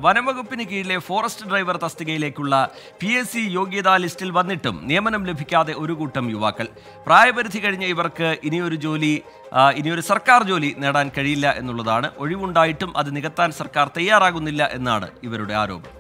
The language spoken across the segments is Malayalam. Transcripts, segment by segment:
വനംവകുപ്പിന് കീഴിലെ ഫോറസ്റ്റ് ഡ്രൈവർ തസ്തികയിലേക്കുള്ള പി എസ് സി യോഗ്യതാ ലിസ്റ്റിൽ വന്നിട്ടും നിയമനം ലഭിക്കാതെ ഒരു കൂട്ടം യുവാക്കൾ പ്രായപരിധി കഴിഞ്ഞ ഇവർക്ക് ഇനിയൊരു ജോലി ആ, ഇനിയൊരു സർക്കാർ ജോലി നേടാൻ കഴിയില്ല എന്നുള്ളതാണ് ഒഴിവുണ്ടായിട്ടും അത് നികത്താൻ സർക്കാർ തയ്യാറാകുന്നില്ല എന്നാണ് ഇവരുടെ ആരോപണം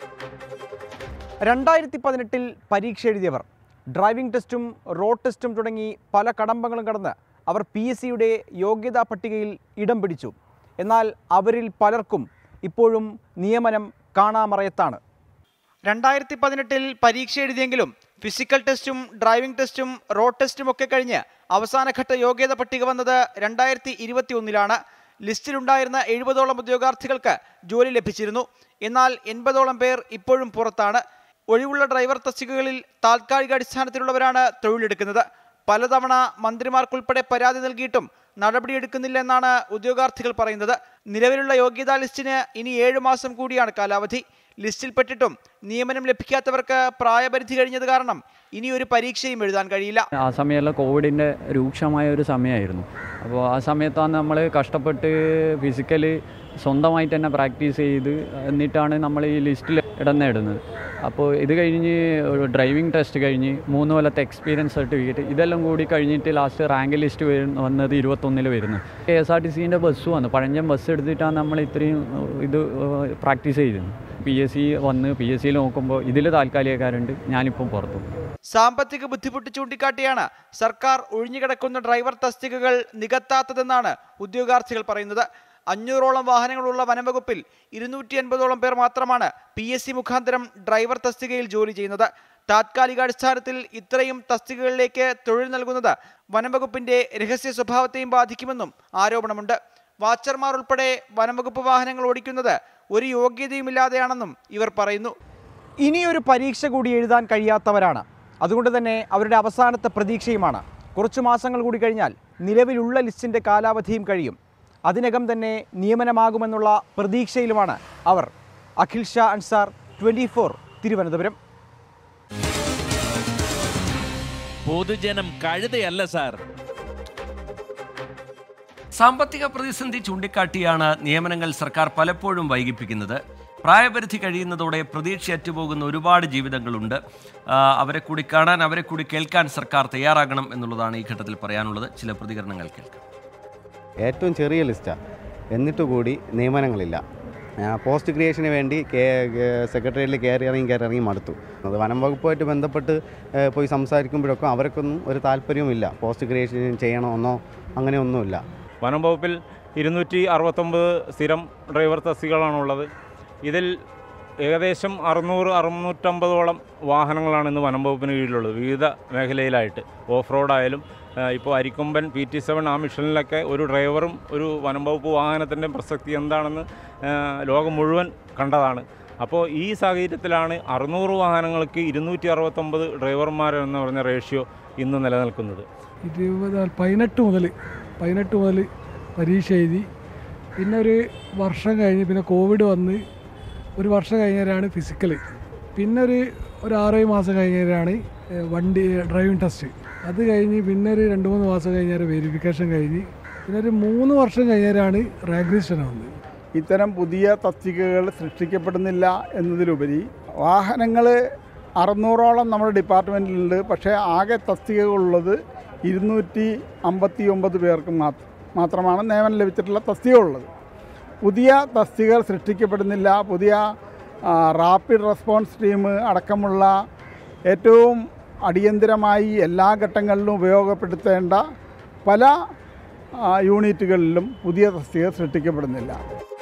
രണ്ടായിരത്തി പതിനെട്ടിൽ പരീക്ഷ എഴുതിയവർ ഡ്രൈവിംഗ് ടെസ്റ്റും റോഡ് ടെസ്റ്റും തുടങ്ങി പല കടമ്പകളും കടന്ന് അവർ പി എസ് സിയുടെ യോഗ്യതാ പട്ടികയിൽ ഇടം പിടിച്ചു എന്നാൽ അവരിൽ പലർക്കും ഇപ്പോഴും നിയമനം കാണാമറയത്താണ് രണ്ടായിരത്തി പതിനെട്ടിൽ പരീക്ഷ എഴുതിയെങ്കിലും ഫിസിക്കൽ ടെസ്റ്റും ഡ്രൈവിംഗ് ടെസ്റ്റും റോഡ് ടെസ്റ്റും ഒക്കെ കഴിഞ്ഞ് അവസാനഘട്ട യോഗ്യത പട്ടിക വന്നത് രണ്ടായിരത്തി ഇരുപത്തി ഒന്നിലാണ് ലിസ്റ്റിലുണ്ടായിരുന്ന എഴുപതോളം ഉദ്യോഗാർത്ഥികൾക്ക് ജോലി ലഭിച്ചിരുന്നു എന്നാൽ എൺപതോളം പേർ ഇപ്പോഴും പുറത്താണ് ഒഴിവുള്ള ഡ്രൈവർ തസ്തികകളിൽ താൽക്കാലിക അടിസ്ഥാനത്തിലുള്ളവരാണ് തൊഴിലെടുക്കുന്നത് പലതവണ മന്ത്രിമാർക്കുൾപ്പെടെ പരാതി നൽകിയിട്ടും നടപടിയെടുക്കുന്നില്ല എന്നാണ് ഉദ്യോഗാർത്ഥികൾ പറയുന്നത് നിലവിലുള്ള യോഗ്യതാ ലിസ്റ്റിന് ഇനി ഏഴു മാസം കൂടിയാണ് കാലാവധി ലിസ്റ്റിൽപ്പെട്ടിട്ടും നിയമനം ലഭിക്കാത്തവർക്ക് പ്രായപരിധി കഴിഞ്ഞത് കാരണം ഇനി ഒരു പരീക്ഷയും എഴുതാൻ കഴിയില്ല ആ സമയമെല്ലാം കോവിഡിൻ്റെ രൂക്ഷമായ ഒരു സമയമായിരുന്നു അപ്പോൾ ആ സമയത്താണ് നമ്മൾ കഷ്ടപ്പെട്ട് ഫിസിക്കലി സ്വന്തമായിട്ട് തന്നെ പ്രാക്ടീസ് ചെയ്ത് എന്നിട്ടാണ് നമ്മൾ ഈ ലിസ്റ്റിൽ ഇടം നേടുന്നത് അപ്പോൾ ഇത് കഴിഞ്ഞ് ഡ്രൈവിംഗ് ടെസ്റ്റ് കഴിഞ്ഞ് മൂന്ന് കൊല്ലത്തെ എക്സ്പീരിയൻസ് സർട്ടിഫിക്കറ്റ് ഇതെല്ലാം കൂടി കഴിഞ്ഞിട്ട് ലാസ്റ്റ് റാങ്ക് ലിസ്റ്റ് വരുന്ന വന്നത് ഇരുപത്തൊന്നിൽ വരുന്നത് കെ എസ് ആർ ടി സിൻ്റെ ബസ് വന്നു പഴഞ്ചൻ ബസ് എടുത്തിട്ടാണ് നമ്മൾ ഇത്രയും ഇത് പ്രാക്ടീസ് ചെയ്തത് പി എസ് സി വന്ന് പി എസ് സിയിൽ നോക്കുമ്പോൾ ഇതിൽ താൽക്കാലികക്കാരുണ്ട് ഞാനിപ്പം പുറത്തു സാമ്പത്തിക ബുദ്ധിമുട്ട് ചൂണ്ടിക്കാട്ടിയാണ് സർക്കാർ ഒഴിഞ്ഞുകിടക്കുന്ന ഡ്രൈവർ തസ്തികകൾ നികത്താത്തതെന്നാണ് ഉദ്യോഗാർത്ഥികൾ പറയുന്നത് അഞ്ഞൂറോളം വാഹനങ്ങളുള്ള വനംവകുപ്പിൽ ഇരുന്നൂറ്റി അൻപതോളം പേർ മാത്രമാണ് പി എസ് സി മുഖാന്തരം ഡ്രൈവർ തസ്തികയിൽ ജോലി ചെയ്യുന്നത് താത്കാലികാടിസ്ഥാനത്തിൽ ഇത്രയും തസ്തികകളിലേക്ക് തൊഴിൽ നൽകുന്നത് വനംവകുപ്പിന്റെ രഹസ്യ സ്വഭാവത്തെയും ബാധിക്കുമെന്നും ആരോപണമുണ്ട് വാച്ചർമാർ ഉൾപ്പെടെ വനംവകുപ്പ് വാഹനങ്ങൾ ഓടിക്കുന്നത് ഒരു യോഗ്യതയുമില്ലാതെയാണെന്നും ഇവർ പറയുന്നു ഇനിയൊരു പരീക്ഷ കൂടി എഴുതാൻ കഴിയാത്തവരാണ് അതുകൊണ്ട് തന്നെ അവരുടെ അവസാനത്തെ പ്രതീക്ഷയുമാണ് കുറച്ചു മാസങ്ങൾ കൂടി കഴിഞ്ഞാൽ നിലവിലുള്ള ലിസ്റ്റിൻ്റെ കാലാവധിയും കഴിയും അതിനകം തന്നെ നിയമനമാകുമെന്നുള്ള പ്രതീക്ഷയിലുമാണ് അവർ അഖിൽ ഷാ അൻസാർ ട്വൻറ്റി ഫോർ തിരുവനന്തപുരം പൊതുജനം കഴുതയല്ല സാർ സാമ്പത്തിക പ്രതിസന്ധി ചൂണ്ടിക്കാട്ടിയാണ് നിയമനങ്ങൾ സർക്കാർ പലപ്പോഴും വൈകിപ്പിക്കുന്നത് പ്രായപരിധി കഴിയുന്നതോടെ പ്രതീക്ഷയറ്റുപോകുന്ന ഒരുപാട് ജീവിതങ്ങളുണ്ട് ആ, അവരെ കൂടി കാണാൻ അവരെ കൂടി കേൾക്കാൻ സർക്കാർ തയ്യാറാകണം എന്നുള്ളതാണ് ഈ ഘട്ടത്തിൽ പറയാനുള്ളത് ചില പ്രതികരണങ്ങൾ കേൾക്കാം ഏറ്റവും ചെറിയ ലിസ്റ്റാണ് എന്നിട്ട് കൂടി നിയമനങ്ങളില്ല ആ, പോസ്റ്റ് ക്രിയേഷന് വേണ്ടി കേ സെക്രട്ടേറിയറ്റിൽ കയറി ഇറങ്ങി കയറി ഇറങ്ങി മടുത്തു അത് വനം വകുപ്പുമായിട്ട് ബന്ധപ്പെട്ട് ഏ, പോയി സംസാരിക്കുമ്പോഴൊക്കെ അവർക്കൊന്നും ഒരു താല്പര്യവുമില്ല പോസ്റ്റ് ക്രിയേഷൻ ചെയ്യണമെന്നോ അങ്ങനെയൊന്നുമില്ല വനം വകുപ്പിൽ ഇരുന്നൂറ്റി അറുപത്തൊമ്പത് സ്ഥിരം ഡ്രൈവർ തസ്തികളാണുള്ളത് ഇതിൽ ഏകദേശം അറുന്നൂറ് അറുന്നൂറ്റമ്പതോളം വാഹനങ്ങളാണ് ഇന്ന് വനം വകുപ്പിന് കീഴിലുള്ളത് വിവിധ മേഖലയിലായിട്ട് ഓഫ് റോഡായാലും ഇപ്പോൾ അരിക്കൊമ്പൻ പി ടി സെവൻ ആ മിഷനിലൊക്കെ ഒരു ഡ്രൈവറും ഒരു വനം വകുപ്പ് വാഹനത്തിൻ്റെ പ്രസക്തി എന്താണെന്ന് ആ, ലോകം മുഴുവൻ കണ്ടതാണ് അപ്പോൾ ഈ സാഹചര്യത്തിലാണ് അറുന്നൂറ് വാഹനങ്ങൾക്ക് ഇരുന്നൂറ്റി അറുപത്തൊമ്പത് ഡ്രൈവർമാർ എന്ന് പറഞ്ഞ റേഷ്യോ ഇന്ന് നിലനിൽക്കുന്നത് ഇരുപത് പതിനെട്ട് മുതൽ പതിനെട്ട് മുതൽ പരീക്ഷ എഴുതി പിന്നെ ഒരു വർഷം കഴിഞ്ഞ് പിന്നെ കോവിഡ് വന്ന് ഒരു വർഷം കഴിഞ്ഞാലാണ് ഫിസിക്കൽ പിന്നെ ഒരു ഒരു ആറേഴ് മാസം കഴിഞ്ഞാലാണ് ഏഹ്, വണ്ടി ഡ്രൈവിംഗ് ടെസ്റ്റ് അത് കഴിഞ്ഞ് പിന്നെ ഒരു രണ്ട് മൂന്ന് മാസം കഴിഞ്ഞാൽ വെരിഫിക്കേഷൻ കഴിഞ്ഞ് പിന്നെ ഒരു മൂന്ന് വർഷം കഴിഞ്ഞാലാണ് റാങ്ക് ലിസ്റ്റ് വന്നത് ഇത്തരം പുതിയ തസ്തികകൾ സൃഷ്ടിക്കപ്പെടുന്നില്ല എന്നതിലുപരി വാഹനങ്ങൾ അറുന്നൂറോളം നമ്മുടെ ഡിപ്പാർട്ട്മെൻറ്റിലുണ്ട് പക്ഷേ ആകെ തസ്തികകളുള്ളത് ഇരുന്നൂറ്റി അമ്പത്തി ഒമ്പത് പേർക്ക് മാത്ര മാത്രമാണ് നിയമനം ലഭിച്ചിട്ടുള്ള തസ്തികകളുള്ളത് പുതിയ തസ്തികകൾ സൃഷ്ടിക്കപ്പെടുന്നില്ല പുതിയ ആ, റാപ്പിഡ് റെസ്പോൺസ് ടീം അടക്കമുള്ള ഏറ്റവും അടിയന്തിരമായി എല്ലാ ഘട്ടങ്ങളിലും ഉപയോഗപ്പെടുത്തേണ്ട പല ആ, യൂണിറ്റുകളിലും പുതിയ തസ്തിക സൃഷ്ടിക്കപ്പെടുന്നില്ല